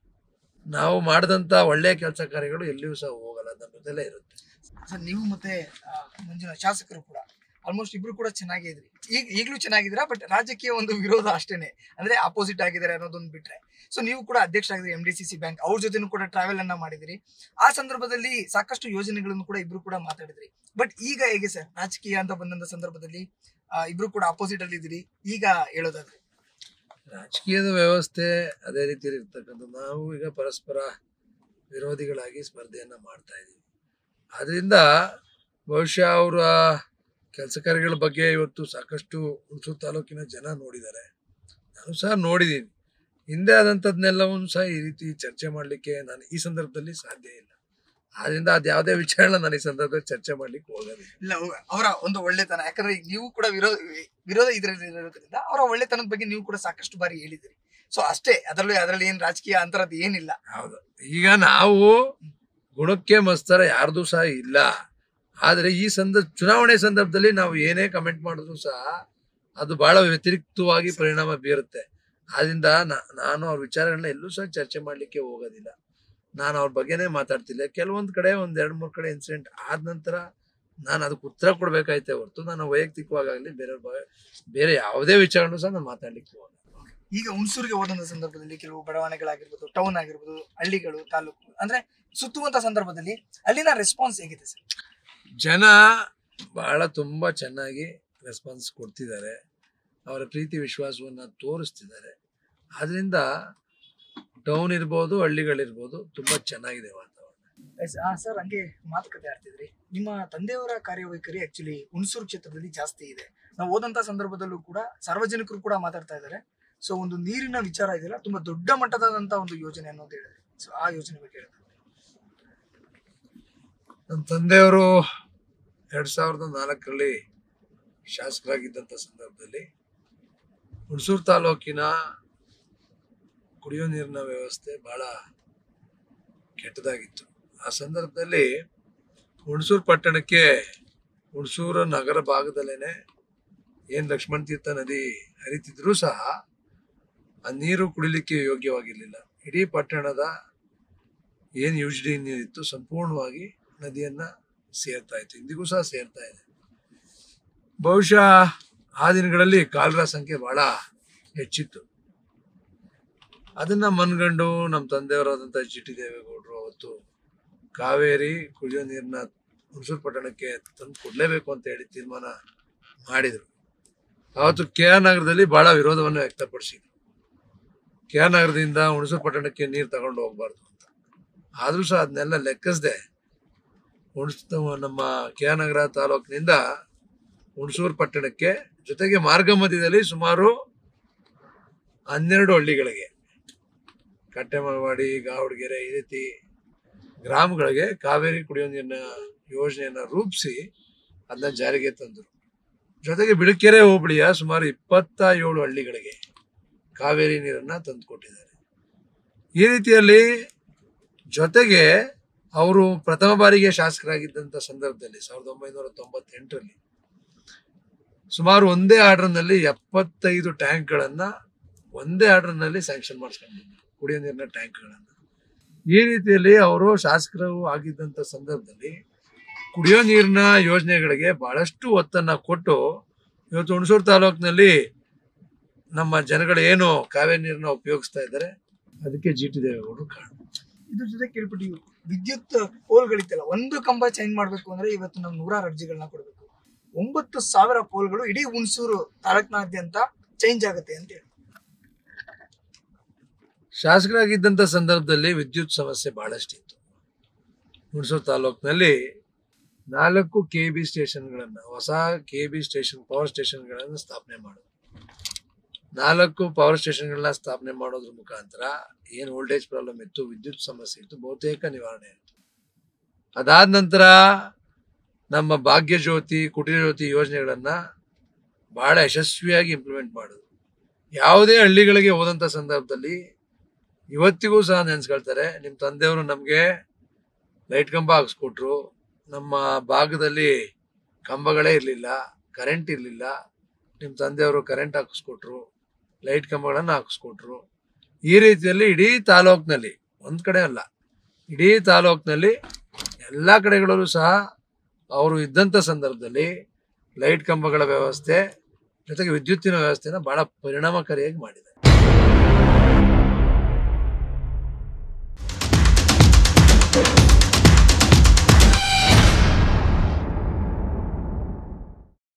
S2: ನಾವು ಮಾಡಿದಂಥ ಒಳ್ಳೆಯ ಕೆಲಸ ಕಾರ್ಯಗಳು ಎಲ್ಲಿಯೂ ಸಹ ಹೋಗಲ್ಲ ನಮ್ಮ ಜೊತೆಲೇ ಇರುತ್ತೆ
S1: ಸರ್ ನೀವು ಮತ್ತೆ ಆ, ಮಂಜುನಾಥ್ ಶಾಸಕರು ಕೂಡ ಆಲ್ಮೋಸ್ಟ್ ಇಬ್ರು ಕೂಡ ಚೆನ್ನಾಗೇ ಇದ್ರಿ ಈಗ ಈಗಲೂ ಚೆನ್ನಾಗಿದ್ದೀರಾ ಬಟ್ ರಾಜಕೀಯ ಒಂದು ವಿರೋಧ ಅಷ್ಟೇನೆ ಅಂದ್ರೆ ಅಪೋಸಿಟ್ ಆಗಿದ್ದಾರೆ ಅನ್ನೋದೊಂದು ಬಿಟ್ರೆ ಸೊ ನೀವು ಕೂಡ ಅಧ್ಯಕ್ಷ ಆಗಿದ್ರಿ M D C C bank ಅವ್ರ ಜೊತೆನೂ ಕೂಡ ಟ್ರಾವೆಲ್ ಅನ್ನ ಮಾಡಿದಿರಿ ಆ ಸಂದರ್ಭದಲ್ಲಿ ಸಾಕಷ್ಟು ಯೋಜನೆಗಳನ್ನು ಕೂಡ ಇಬ್ರು ಕೂಡ ಮಾತಾಡಿದ್ರಿ ಬಟ್ ಈಗ ಹೇಗೆ ಸರ್ ರಾಜಕೀಯ ಅಂತ ಬಂದಂತ ಸಂದರ್ಭದಲ್ಲಿ ಆ, ಇಬ್ರು ಕೂಡ ಅಪೋಸಿಟ್ ಅಲ್ಲಿ ಇದ್ದೀರಿ ಈಗ ಹೇಳೋದಾದ್ರೆ
S2: ರಾಜಕೀಯದ ವ್ಯವಸ್ಥೆ ಅದೇ ರೀತಿ ಇರ್ತಕ್ಕಂಥ ನಾವು ಈಗ ಪರಸ್ಪರ ವಿರೋಧಿಗಳಾಗಿ ಸ್ಪರ್ಧೆಯನ್ನ ಮಾಡ್ತಾ ಇದ್ದೀವಿ ಆದ್ರಿಂದ ಬಹುಶಃ ಅವರ ಕೆಲಸ ಕಾರ್ಯಗಳ ಬಗ್ಗೆ ಇವತ್ತು ಸಾಕಷ್ಟು ಹುಣಸೂರು ತಾಲೂಕಿನ ಜನ ನೋಡಿದ್ದಾರೆ ನಾನು ಸಹ ನೋಡಿದ್ದೀನಿ ಹಿಂದೆ ಆದಂಥದ್ನೆಲ್ಲವನ್ನು ಸಹ ಈ ರೀತಿ ಚರ್ಚೆ ಮಾಡಲಿಕ್ಕೆ ನಾನು ಈ ಸಂದರ್ಭದಲ್ಲಿ ಸಾಧ್ಯ ಇಲ್ಲ ಆದ್ರಿಂದ ಅದು ಯಾವುದೇ ವಿಚಾರನ ನಾನು ಈ ಸಂದರ್ಭದಲ್ಲಿ ಚರ್ಚೆ ಮಾಡ್ಲಿಕ್ಕೆ ಹೋಗೋದಿಲ್ಲ
S1: ಇಲ್ಲ ಅವರ ಒಂದು ಒಳ್ಳೆತನ ಯಾಕಂದ್ರೆ ಈಗ ನೀವು ಕೂಡ ವಿರೋಧ ವಿರೋಧ ಇದರಲ್ಲಿ ಇರೋದ್ರಿಂದ ಅವರ ಒಳ್ಳೆತನದ ಬಗ್ಗೆ ನೀವು ಕೂಡ ಸಾಕಷ್ಟು ಬಾರಿ ಹೇಳಿದಿರಿ ಸೊ ಅಷ್ಟೇ ಅದರಲ್ಲಿ ಅದರಲ್ಲಿ ಏನ್ ರಾಜಕೀಯ ಅಂತರದ್ದು ಏನಿಲ್ಲ
S2: ಹೌದು ಈಗ ನಾವು ಗುಣಕ್ಕೆ ಮಸ್ತರ ಯಾರ್ದು ಸಹ ಇಲ್ಲ ಆದ್ರೆ ಈ ಸಂದರ್ಭ ಚುನಾವಣೆ ಸಂದರ್ಭದಲ್ಲಿ ನಾವು ಏನೇ ಕಮೆಂಟ್ ಮಾಡಿದ್ರು ಸಹ ಅದು ಬಹಳ ವ್ಯತಿರಿಕ್ತವಾಗಿ ಪರಿಣಾಮ ಬೀರುತ್ತೆ ಆದ್ರಿಂದ ನಾ- ನಾನು ಅವ್ರ ವಿಚಾರಗಳನ್ನ ಎಲ್ಲೂ ಸಹ ಚರ್ಚೆ ಮಾಡ್ಲಿಕ್ಕೆ ಹೋಗೋದಿಲ್ಲ ನಾನು ಅವ್ರ ಬಗ್ಗೆನೇ ಮಾತಾಡ್ತಿಲ್ಲ ಕೆಲವೊಂದ್ ಕಡೆ ಒಂದ್ ಎರಡ್ ಮೂರ್ ಕಡೆ ಇನ್ಸಿಡೆಂಟ್ ಆದ ನಂತರ ನಾನು ಅದಕ್ಕೆ ಉತ್ತರ ಕೊಡ್ಬೇಕಾಯ್ತೆ ಹೊರತು ನಾನು ವೈಯಕ್ತಿಕವಾಗಲಿ ಬೇರೆ ಬ- ಬೇರೆ ಯಾವುದೇ ವಿಚಾರನೂ ಸಹ ನಾನು ಮಾತಾಡ್ಲಿಕ್ಕೆ ಹೋಗಲ್ಲ
S1: ಈಗ ಹುಣಸೂರಿಗೆ ಹೋದಂತ ಸಂದರ್ಭದಲ್ಲಿ ಕೆಲವು ಬಡಾವಣೆಗಳಾಗಿರ್ಬೋದು ಟೌನ್ ಆಗಿರ್ಬೋದು ಹಳ್ಳಿಗಳು ತಾಲೂಕು ಅಂದ್ರೆ ಸುತ್ತುವಂತ ಸಂದರ್ಭದಲ್ಲಿ ಅಲ್ಲಿನ ರೆಸ್ಪಾನ್ಸ್ ಹೇಗಿದೆ ಸರ್
S2: ಜನ ಬಹಳ ತುಂಬಾ ಚೆನ್ನಾಗಿ ರೆಸ್ಪಾನ್ಸ್ ಕೊಡ್ತಿದ್ದಾರೆ ಅವರ ಪ್ರೀತಿ ವಿಶ್ವಾಸವನ್ನ ತೋರಿಸ್ತಿದ್ದಾರೆ ಆದ್ರಿಂದ ಟೌನ್ ಇರ್ಬೋದು ಹಳ್ಳಿಗಳಿರ್ಬೋದು ತುಂಬಾ ಚೆನ್ನಾಗಿದೆ ವಾತಾವರಣ
S1: ಸರ್ ಹಂಗೆ ಮಾತುಕತೆ ಆಡ್ತಿದ್ರಿ ನಿಮ್ಮ ತಂದೆಯವರ ಕಾರ್ಯವೈಖರಿ ಆಕ್ಚುಲಿ ಹುಣಸೂರು ಕ್ಷೇತ್ರದಲ್ಲಿ ಜಾಸ್ತಿ ಇದೆ ನಾವು ಹೋದಂತ ಸಂದರ್ಭದಲ್ಲೂ ಕೂಡ ಸಾರ್ವಜನಿಕರು ಕೂಡ ಮಾತಾಡ್ತಾ ಇದ್ದಾರೆ ಸೊ ಒಂದು ನೀರಿನ ವಿಚಾರ ಇದೆಯಲ್ಲ ತುಂಬಾ ದೊಡ್ಡ ಮಟ್ಟದಾದಂತ ಒಂದು ಯೋಜನೆ ಅನ್ನೋದು ಹೇಳಿದ್ರೆ ಸೊ ಆ ಯೋಜನೆ ಬಗ್ಗೆ ಹೇಳಿದ್ರೆ
S2: ನಮ್ಮ ತಂದೆಯವರು ಎರಡ್ ಸಾವಿರದ ನಾಲ್ಕರಲ್ಲಿ ಶಾಸಕರಾಗಿದ್ದಂಥ ಸಂದರ್ಭದಲ್ಲಿ ಹುಣಸೂರು ತಾಲೂಕಿನ ಕುಡಿಯೋ ನೀರಿನ ವ್ಯವಸ್ಥೆ ಬಹಳ ಕೆಟ್ಟದಾಗಿತ್ತು ಆ ಸಂದರ್ಭದಲ್ಲಿ ಹುಣಸೂರು ಪಟ್ಟಣಕ್ಕೆ ಹುಣಸೂರು ನಗರ ಭಾಗದಲ್ಲೇನೆ ಏನ್ ಲಕ್ಷ್ಮಣ ತೀರ್ಥ ನದಿ ಹರಿತಿದ್ರು ಸಹ ಆ ನೀರು ಕುಡಿಲಿಕ್ಕೆ ಯೋಗ್ಯವಾಗಿರ್ಲಿಲ್ಲ ಇಡೀ ಪಟ್ಟಣದ ಏನ್ ಯು ಡಿ ನೀರಿತ್ತು ಸಂಪೂರ್ಣವಾಗಿ ನದಿಯನ್ನ ಸೇರ್ತಾ ಇತ್ತು ಇಂದಿಗೂ ಸಹ ಸೇರ್ತಾ ಇದೆ ಬಹುಶಃ ಆ ದಿನಗಳಲ್ಲಿ ಕಾಲರ ಸಂಖ್ಯೆ ಬಹಳ ಹೆಚ್ಚಿತ್ತು ಅದನ್ನ ಮನ್ಗಂಡು ನಮ್ಮ ತಂದೆಯವರಾದಂಥ ಜಿ ಟಿ ದೇವೇಗೌಡರು ಅವತ್ತು ಕಾವೇರಿ ಕುಡಿಯೋ ನೀರನ್ನ ಹುಣಸೂರು ಪಟ್ಟಣಕ್ಕೆ ತಂದು ಕೊಡ್ಲೇಬೇಕು ಅಂತ ಹೇಳಿ ತೀರ್ಮಾನ ಮಾಡಿದ್ರು ಅವತ್ತು ಕೆ ಆರ್ ನಗರದಲ್ಲಿ ಬಹಳ ವಿರೋಧವನ್ನು ವ್ಯಕ್ತಪಡಿಸಿದ್ರು ಕೆ ಆರ್ ನಗರದಿಂದ ಹುಣಸೂರು ಪಟ್ಟಣಕ್ಕೆ ನೀರು ತಗೊಂಡು ಹೋಗ್ಬಾರ್ದು ಅಂತ ಆದ್ರೂ ಸಹ ಅದನ್ನೆಲ್ಲ ಲೆಕ್ಕಿಸದೆ ಹುಣಸ್ ನಮ್ಮ ಕೆ ಆರ್ ನಗರ ತಾಲೂಕಿನಿಂದ ಹುಣಸೂರು ಪಟ್ಟಣಕ್ಕೆ ಜೊತೆಗೆ ಮಾರ್ಗ ಮಧ್ಯದಲ್ಲಿ ಸುಮಾರು ಹನ್ನೆರಡು ಹಳ್ಳಿಗಳಿಗೆ ಕಟ್ಟೆಮಳವಾಡಿ ಗಾವಡಗೆರೆ ಈ ರೀತಿ ಗ್ರಾಮಗಳಿಗೆ ಕಾವೇರಿ ಕುಡಿಯೋ ನೀರಿನ ಯೋಜನೆಯನ್ನ ರೂಪಿಸಿ ಅದನ್ನ ಜಾರಿಗೆ ತಂದರು ಜೊತೆಗೆ ಬಿಳಕೆರೆ ಹೋಬಳಿಯ ಸುಮಾರು ಇಪ್ಪತ್ತ ಏಳು ಹಳ್ಳಿಗಳಿಗೆ ಕಾವೇರಿ ನೀರನ್ನ ತಂದುಕೊಟ್ಟಿದ್ದಾರೆ ಈ ರೀತಿಯಲ್ಲಿ ಜೊತೆಗೆ ಅವರು ಪ್ರಥಮ ಬಾರಿಗೆ ಶಾಸಕರಾಗಿದ್ದಂಥ ಸಂದರ್ಭದಲ್ಲಿ ಸಾವಿರದ ಒಂಬೈನೂರ ತೊಂಬತ್ತೆಂಟರಲ್ಲಿ ಸುಮಾರು ಒಂದೇ ಆರ್ಡರ್ನಲ್ಲಿ ಎಪ್ಪತ್ತೈದು ಟ್ಯಾಂಕ್ಗಳನ್ನ ಒಂದೇ ಆರ್ಡರ್ನಲ್ಲಿ ಸ್ಯಾಂಕ್ಷನ್ ಮಾಡಿಸ್ಕೊಂಡಿದ್ರು ಕುಡಿಯೋ ನೀರಿನ ಟ್ಯಾಂಕ್ಗಳನ್ನ ಈ ರೀತಿಯಲ್ಲಿ ಅವರು ಶಾಸಕರು ಆಗಿದ್ದಂಥ ಸಂದರ್ಭದಲ್ಲಿ ಕುಡಿಯೋ ನೀರಿನ ಯೋಜನೆಗಳಿಗೆ ಬಹಳಷ್ಟು ಒತ್ತನ್ನ ಕೊಟ್ಟು ಇವತ್ತು ಹುಣಸೂರು ತಾಲೂಕಿನಲ್ಲಿ ನಮ್ಮ ಜನಗಳು ಏನು ಕಾವೇರಿ ನೀರನ್ನ ಉಪಯೋಗಿಸ್ತಾ ಇದ್ದಾರೆ ಅದಕ್ಕೆ ಜಿ ಟಿ ದೇವೇಗೌಡರು ಕಾರಣ
S1: ಇದ್ರ ಜೊತೆ ಕೇಳ್ಬಿಟ್ಟು ವಿದ್ಯುತ್ ಪೋಲ್ಗಳಿತ್ತಲ್ಲ ಒಂದು ಕಂಬ ಚೇಂಜ್ ಮಾಡ್ಬೇಕು ಅಂದ್ರೆ ಇವತ್ತು ನಾವು ನೂರಾರು ಅರ್ಜಿಗಳನ್ನ ಕೊಡ್ಬೇಕು ಒಂಬತ್ತು ಸಾವಿರ ಪೋಲ್ಗಳು ಇಡೀ ಹುಣಸೂರು ತಾಲೂಕಿನಾದ್ಯಂತ ಚೇಂಜ್ ಆಗುತ್ತೆ ಅಂತ ಹೇಳಿ
S2: ಶಾಸಕರಾಗಿದ್ದಂಥ ಸಂದರ್ಭದಲ್ಲಿ ವಿದ್ಯುತ್ ಸಮಸ್ಯೆ ಬಹಳಷ್ಟಿತ್ತು ಹುಣಸೂರು ತಾಲೂಕಿನಲ್ಲಿ ನಾಲ್ಕು ಕೆ ಬಿ ಸ್ಟೇಷನ್ಗಳನ್ನು ಹೊಸ ಕೆ ಬಿ ಸ್ಟೇಷನ್ ಪವರ್ ಸ್ಟೇಷನ್ಗಳನ್ನು ಸ್ಥಾಪನೆ ಮಾಡೋದು ನಾಲ್ಕು ಪವರ್ ಸ್ಟೇಷನ್ಗಳನ್ನ ಸ್ಥಾಪನೆ ಮಾಡೋದ್ರ ಮುಖಾಂತರ ಏನು ವೋಲ್ಟೇಜ್ ಪ್ರಾಬ್ಲಮ್ ಇತ್ತು ವಿದ್ಯುತ್ ಸಮಸ್ಯೆ ಇತ್ತು ಬಹುತೇಕ ನಿವಾರಣೆ ಆಯಿತು ಅದಾದ ನಂತರ ನಮ್ಮ ಭಾಗ್ಯ ಜ್ಯೋತಿ ಕುಟೀರ ಜ್ಯೋತಿ ಯೋಜನೆಗಳನ್ನ ಬಹಳ ಯಶಸ್ವಿಯಾಗಿ ಇಂಪ್ಲಿಮೆಂಟ್ ಮಾಡೋದು ಯಾವುದೇ ಹಳ್ಳಿಗಳಿಗೆ ಹೋದಂಥ ಸಂದರ್ಭದಲ್ಲಿ ಇವತ್ತಿಗೂ ಸಹ ನೆನ್ಸ್ಕೊಳ್ತಾರೆ ನಿಮ್ಮ ತಂದೆಯವರು ನಮಗೆ ಲೈಟ್ ಕಂಬ ಹಾಕ್ಸ್ಕೊಟ್ರು ನಮ್ಮ ಭಾಗದಲ್ಲಿ ಕಂಬಗಳೇ ಇರಲಿಲ್ಲ ಕರೆಂಟ್ ಇರಲಿಲ್ಲ ನಿಮ್ಮ ತಂದೆಯವರು ಕರೆಂಟ್ ಹಾಕಿಸ್ಕೊಟ್ರು ಲೈಟ್ ಕಂಬಗಳನ್ನು ಹಾಕಿಸ್ಕೊಟ್ರು ಈ ರೀತಿಯಲ್ಲಿ ಇಡೀ ತಾಲೂಕಿನಲ್ಲಿ ಒಂದು ಕಡೆ ಅಲ್ಲ ಇಡೀ ತಾಲೂಕಿನಲ್ಲಿ ಎಲ್ಲ ಕಡೆಗಳಲ್ಲೂ ಸಹ ಅವರು ಇದ್ದಂಥ ಸಂದರ್ಭದಲ್ಲಿ ಲೈಟ್ ಕಂಬಗಳ ವ್ಯವಸ್ಥೆ ಜೊತೆಗೆ ವಿದ್ಯುತ್ತಿನ ವ್ಯವಸ್ಥೆನ ಬಹಳ ಪರಿಣಾಮಕಾರಿಯಾಗಿ ಮಾಡಿದ್ದಾರೆ